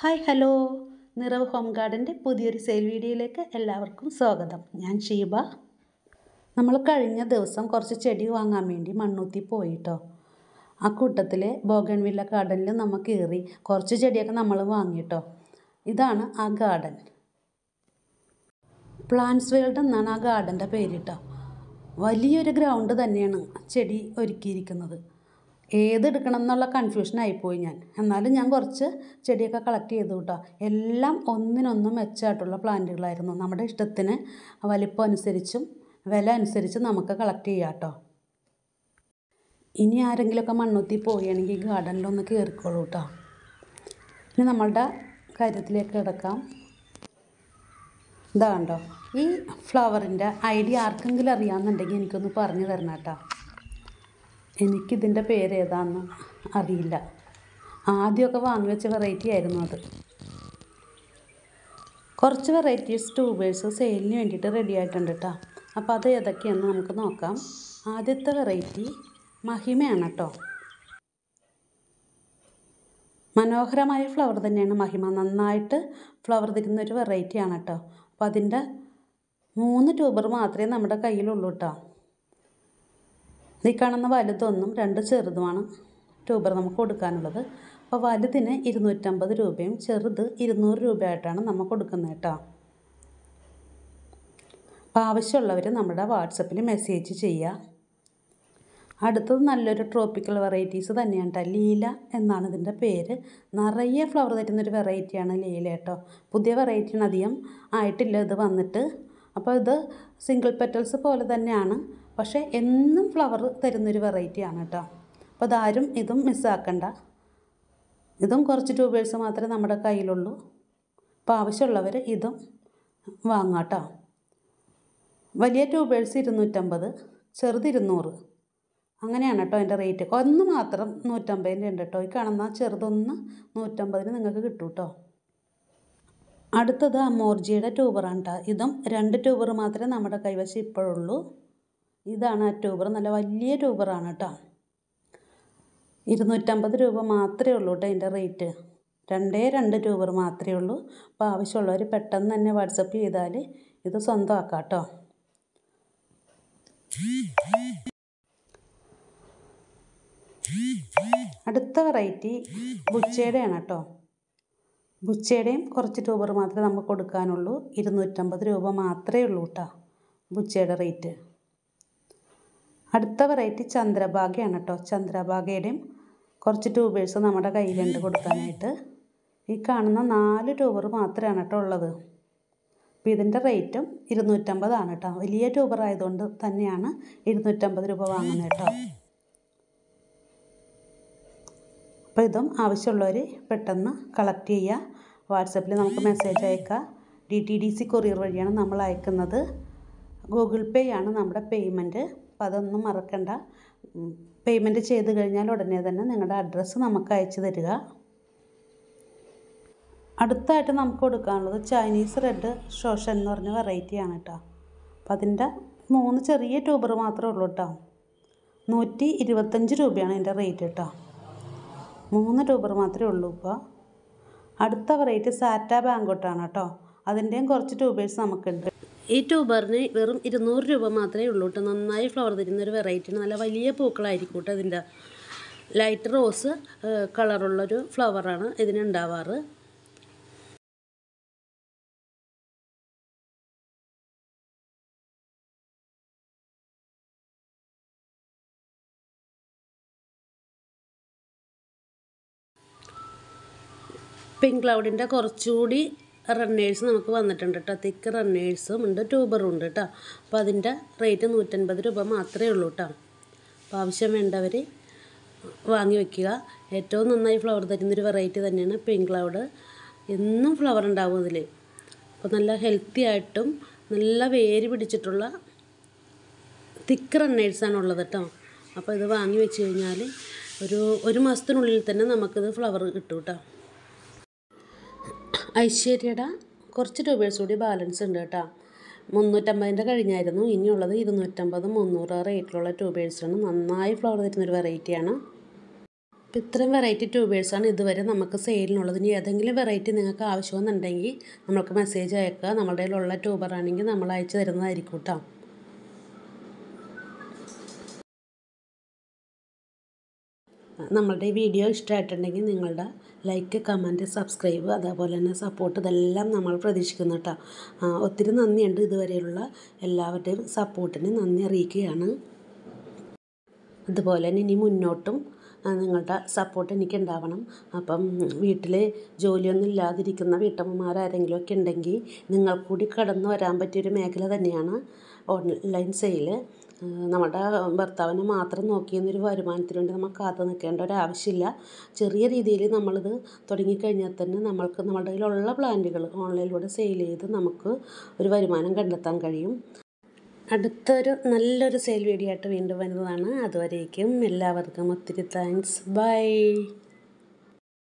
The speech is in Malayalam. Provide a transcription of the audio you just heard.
ഹായ് ഹലോ നിറവ് ഹോം ഗാർഡൻ്റെ പുതിയൊരു സെയിൽ വീഡിയോയിലേക്ക് എല്ലാവർക്കും സ്വാഗതം ഞാൻ ഷീബ നമ്മൾ കഴിഞ്ഞ ദിവസം കുറച്ച് ചെടി വാങ്ങാൻ വേണ്ടി മണ്ണൂത്തി പോയിട്ടോ ആ കൂട്ടത്തിൽ ബോഗൺവില്ല ഗാർഡനിൽ നമ്മൾ കയറി കുറച്ച് ചെടിയൊക്കെ നമ്മൾ വാങ്ങിട്ടോ ഇതാണ് ആ ഗാർഡൻ പ്ലാന്റ്സ് വേൾഡ് എന്നാണ് ആ ഗാർഡൻ്റെ പേരിട്ടോ വലിയൊരു ഗ്രൗണ്ട് തന്നെയാണ് ചെടി ഒരുക്കിയിരിക്കുന്നത് ഏതെടുക്കണം എന്നുള്ള കൺഫ്യൂഷൻ ആയിപ്പോയി ഞാൻ എന്നാലും ഞാൻ കുറച്ച് ചെടിയൊക്കെ കളക്ട് ചെയ്തു കേട്ടോ എല്ലാം ഒന്നിനൊന്നും മെച്ചമായിട്ടുള്ള പ്ലാന്റുകളായിരുന്നു നമ്മുടെ ഇഷ്ടത്തിന് വലിപ്പം അനുസരിച്ചും വില അനുസരിച്ചും നമുക്ക് കളക്ട് ചെയ്യാം കേട്ടോ ഇനി ആരെങ്കിലുമൊക്കെ മണ്ണുത്തി പോവുകയാണെങ്കിൽ ഗാർഡനിലൊന്ന് കയറിക്കോളൂ കേട്ടോ ഇനി നമ്മളുടെ കാര്യത്തിലേക്ക് കിടക്കാം ഇതാ കണ്ടോ ഈ ഫ്ലവറിൻ്റെ ഐഡിയ ആർക്കെങ്കിലും അറിയാമെന്നുണ്ടെങ്കിൽ എനിക്കൊന്ന് പറഞ്ഞു തരണം കേട്ടോ എനിക്കിതിൻ്റെ പേര് ഏതാണെന്ന് അറിയില്ല ആദ്യമൊക്കെ വാങ്ങി വെച്ച വെറൈറ്റി ആയിരുന്നു അത് കുറച്ച് വെറൈറ്റീസ് ട്യൂബേഴ്സ് സെയിലിന് വേണ്ടിയിട്ട് റെഡി ആയിട്ടുണ്ട് കേട്ടോ അപ്പോൾ അത് ഏതൊക്കെയാണെന്ന് നമുക്ക് നോക്കാം ആദ്യത്തെ വെറൈറ്റി മഹിമയാണ് കേട്ടോ മനോഹരമായ ഫ്ലവർ തന്നെയാണ് മഹിമ നന്നായിട്ട് ഫ്ലവർ തരുന്ന ഒരു വെറൈറ്റിയാണ് കേട്ടോ അപ്പോൾ അതിൻ്റെ മൂന്ന് ട്യൂബർ മാത്രമേ നമ്മുടെ കയ്യിലുള്ളൂ കേട്ടോ ഈ കാണുന്ന വലുതൊന്നും രണ്ട് ചെറുതുമാണ് ട്യൂബർ നമുക്ക് കൊടുക്കാനുള്ളത് അപ്പോൾ വലുതിന് ഇരുന്നൂറ്റമ്പത് രൂപയും ചെറുത് ഇരുന്നൂറ് രൂപയായിട്ടാണ് നമ്മൾ കൊടുക്കുന്നത് കേട്ടോ അപ്പോൾ ആവശ്യമുള്ളവർ നമ്മുടെ വാട്സപ്പിൽ മെസ്സേജ് ചെയ്യുക അടുത്തത് നല്ലൊരു ട്രോപ്പിക്കൽ വെറൈറ്റീസ് തന്നെയാണ് കേട്ടോ ലീല എന്നാണ് ഇതിൻ്റെ പേര് നിറയെ ഫ്ലവർ തരുന്നൊരു വെറൈറ്റിയാണ് ലീല കേട്ടോ പുതിയ വെറൈറ്റിയാണ് അധികം ആയിട്ടില്ല ഇത് വന്നിട്ട് അപ്പോൾ ഇത് സിംഗിൾ പെറ്റൽസ് പോലെ തന്നെയാണ് പക്ഷേ എന്നും ഫ്ലവർ തരുന്നൊരു വെറൈറ്റിയാണ് കേട്ടോ അപ്പോൾ അതാരും ഇതും മിസ്സാക്കണ്ട ഇതും കുറച്ച് ട്യൂബേഴ്സ് മാത്രമേ നമ്മുടെ കയ്യിലുള്ളൂ അപ്പോൾ ആവശ്യമുള്ളവർ ഇതും വാങ്ങാം കേട്ടോ വലിയ ട്യൂബേഴ്സ് ഇരുന്നൂറ്റമ്പത് ചെറുത് ഇരുന്നൂറ് അങ്ങനെയാണ് കേട്ടോ അതിൻ്റെ റേറ്റ് ഒന്ന് മാത്രം നൂറ്റമ്പതിൻ്റെ ഉണ്ട് കേട്ടോ ഈ കാണുന്ന ചെറുതൊന്ന് നൂറ്റമ്പതിന് നിങ്ങൾക്ക് കിട്ടും കേട്ടോ അടുത്തത് അമോർജിയുടെ ട്യൂബറാണ് കേട്ടോ ഇതും രണ്ട് ട്യൂബർ മാത്രമേ നമ്മുടെ കൈവശം ഇപ്പോഴുള്ളൂ ഇതാണ് ആ ട്യൂബർ നല്ല വലിയ ട്യൂബറാണ് കേട്ടോ ഇരുന്നൂറ്റമ്പത് രൂപ മാത്രമേ ഉള്ളൂ കേട്ടോ അതിൻ്റെ റേറ്റ് രണ്ടേ രണ്ട് ട്യൂബർ മാത്രമേ ഉള്ളൂ അപ്പോൾ ആവശ്യമുള്ളവർ പെട്ടെന്ന് തന്നെ വാട്സപ്പ് ചെയ്താൽ ഇത് സ്വന്തമാക്കാം കേട്ടോ അടുത്ത വെറൈറ്റി ബുച്ചയുടെയാണ് കേട്ടോ ബുച്ചയുടെയും കുറച്ച് ട്യൂബർ മാത്രമേ നമുക്ക് കൊടുക്കാനുള്ളൂ ഇരുന്നൂറ്റമ്പത് രൂപ മാത്രമേ ഉള്ളൂ കേട്ടോ ബുച്ചയുടെ റേറ്റ് അടുത്ത വെറൈറ്റി ചന്ദ്രഭാഗയാണ് കേട്ടോ ചന്ദ്രഭാഗയുടെയും കുറച്ച് ട്യൂബേഴ്സ് നമ്മുടെ കയ്യിലുണ്ട് കൊടുക്കാനായിട്ട് ഈ കാണുന്ന നാല് ട്യൂബർ മാത്രമാണ് കേട്ടോ ഉള്ളത് അപ്പോൾ ഇതിൻ്റെ റേറ്റും ഇരുന്നൂറ്റമ്പതാണ് കേട്ടോ വലിയ ട്യൂബർ ആയതുകൊണ്ട് തന്നെയാണ് ഇരുന്നൂറ്റമ്പത് രൂപ വാങ്ങുന്നത് കേട്ടോ അപ്പോൾ ഇതും ആവശ്യമുള്ളവർ പെട്ടെന്ന് കളക്ട് ചെയ്യുക വാട്സപ്പിൽ നമുക്ക് മെസ്സേജ് അയക്കുക D T D C courier വഴിയാണ് നമ്മൾ അയക്കുന്നത് ഗൂഗിൾ പേ ആണ് നമ്മുടെ പേയ്മെൻറ്റ് അപ്പോൾ അതൊന്നും മറക്കണ്ട പേയ്മെൻറ്റ് ചെയ്ത് കഴിഞ്ഞാൽ ഉടനെ തന്നെ നിങ്ങളുടെ അഡ്രസ്സ് നമുക്ക് അയച്ചു തരിക അടുത്തായിട്ട് നമുക്ക് കൊടുക്കാനുള്ളത് ചൈനീസ് റെഡ് ഷോഷൻ എന്ന് പറഞ്ഞ വെറൈറ്റിയാണ് കേട്ടോ അപ്പം അതിൻ്റെ മൂന്ന് ചെറിയ ട്യൂബർ മാത്രമേ ഉള്ളൂ കേട്ടോ നൂറ്റി ഇരുപത്തഞ്ച് രൂപയാണ് അതിൻ്റെ റേറ്റ് കേട്ടോ മൂന്ന് ട്യൂബർ മാത്രമേ ഉള്ളൂ ഇപ്പോൾ അടുത്ത വെറൈറ്റി സാറ്റ ബാങ്കോട്ടാണ് കേട്ടോ അതിൻ്റെയും കുറച്ച് ട്യൂബേഴ്സ് നമുക്കുണ്ട് ഈ ട്യൂബറിന് വെറും ഇരുന്നൂറ് രൂപ മാത്രമേ ഉള്ളൂ കേട്ടോ നന്നായി ഫ്ലവർ തരുന്ന ഒരു വെറൈറ്റിയാണ് നല്ല വലിയ പൂക്കളായിരിക്കും കേട്ടോ ഇതിൻ്റെ ലൈറ്റ് റോസ് കളറുള്ളൊരു ഫ്ലവറാണ് ഇതിനുണ്ടാവാറ് പിങ്ക് ക്ലൗഡിൻ്റെ കുറച്ചുകൂടി റണ്ണേഴ്സ് നമുക്ക് വന്നിട്ടുണ്ട് കേട്ടോ തിക്ക് റണ്ണേഴ്സും ഉണ്ട് ട്യൂബറും ഉണ്ട് കേട്ടോ അപ്പോൾ അതിൻ്റെ റേറ്റ് നൂറ്റൻപത് രൂപ മാത്രമേ ഉള്ളൂ കേട്ടോ അപ്പോൾ ആവശ്യം വേണ്ടവർ വാങ്ങി വയ്ക്കുക ഏറ്റവും നന്നായി ഫ്ലവർ തരുന്നൊരു വെറൈറ്റി തന്നെയാണ് പിങ്ക് ക്ലൗഡ് എന്നും ഫ്ലവർ ഉണ്ടാവും അതിൽ അപ്പോൾ നല്ല ഹെൽത്തി ആയിട്ടും നല്ല വേര് പിടിച്ചിട്ടുള്ള തിക്ക് റണ്ണേഴ്സാണ് ഉള്ളത് കേട്ടോ അപ്പോൾ ഇത് വാങ്ങി വെച്ച് കഴിഞ്ഞാൽ ഒരു ഒരു മാസത്തിനുള്ളിൽ തന്നെ നമുക്കിത് ഫ്ലവർ കിട്ടും കേട്ടോ ഐശ്വര്യയുടെ കുറച്ച് ട്യൂബേഴ്സ് കൂടി ബാലൻസ് ഉണ്ട് കേട്ടോ മുന്നൂറ്റമ്പതിൻ്റെ കഴിഞ്ഞായിരുന്നു ഇനിയുള്ളത് ഇരുന്നൂറ്റമ്പത് മുന്നൂറ് റേറ്റിലുള്ള ട്യൂബേഴ്സാണ് നന്നായി ഫ്ലവർ തരുന്നൊരു വെറൈറ്റിയാണ് അപ്പോൾ ഇത്രയും വെറൈറ്റി ട്യൂബേഴ്സാണ് ഇതുവരെ നമുക്ക് സെയിലിനുള്ളത് ഇനി ഏതെങ്കിലും വെറൈറ്റി നിങ്ങൾക്ക് ആവശ്യമെന്നുണ്ടെങ്കിൽ നമ്മൾക്ക് മെസ്സേജ് അയക്കുക നമ്മുടെ കയ്യിലുള്ള ട്യൂബറാണെങ്കിൽ നമ്മൾ അയച്ചു തരുന്നതായിരിക്കും കേട്ടോ നമ്മളുടെ ഈ വീഡിയോ ഇഷ്ടമായിട്ടുണ്ടെങ്കിൽ നിങ്ങളുടെ ലൈക്ക് കമൻറ്റ് സബ്സ്ക്രൈബ് അതേപോലെ തന്നെ സപ്പോർട്ട് ഇതെല്ലാം നമ്മൾ പ്രതീക്ഷിക്കുന്നു കേട്ടോ ഒത്തിരി നന്ദിയുണ്ട് ഇതുവരെയുള്ള എല്ലാവരുടെയും സപ്പോർട്ടിന് നന്ദി അറിയിക്കുകയാണ് അതുപോലെ തന്നെ ഇനി മുന്നോട്ടും നിങ്ങളുടെ സപ്പോർട്ട് എനിക്ക് ഉണ്ടാവണം അപ്പം വീട്ടിൽ ജോലിയൊന്നും ഇല്ലാതിരിക്കുന്ന വീട്ടമ്മമാരാരെങ്കിലും ഒക്കെ ഉണ്ടെങ്കിൽ നിങ്ങൾ കൂടി കടന്നു വരാൻ പറ്റിയൊരു മേഖല തന്നെയാണ് ഓൺലൈൻ സെയിൽ നമ്മുടെ ഭർത്താവിനെ മാത്രം നോക്കിയെന്നൊരു വരുമാനത്തിന് വേണ്ടി നമ്മൾ കാത്തു നിൽക്കേണ്ട ഒരാവശ്യമില്ല ചെറിയ രീതിയിൽ നമ്മളിത് തുടങ്ങിക്കഴിഞ്ഞാൽ തന്നെ നമ്മൾക്ക് നമ്മുടെ കയ്യിലുള്ള പ്ലാന്റുകൾ ഓൺലൈനിലൂടെ സെയിൽ ചെയ്ത് നമുക്ക് ഒരു വരുമാനം കണ്ടെത്താൻ കഴിയും അടുത്തൊരു നല്ലൊരു സെയിൽ വീഡിയോ ആയിട്ട് വീണ്ടും വരുന്നതാണ് അതുവരേക്കും എല്ലാവർക്കും ഒത്തിരി താങ്ക്സ് ബൈ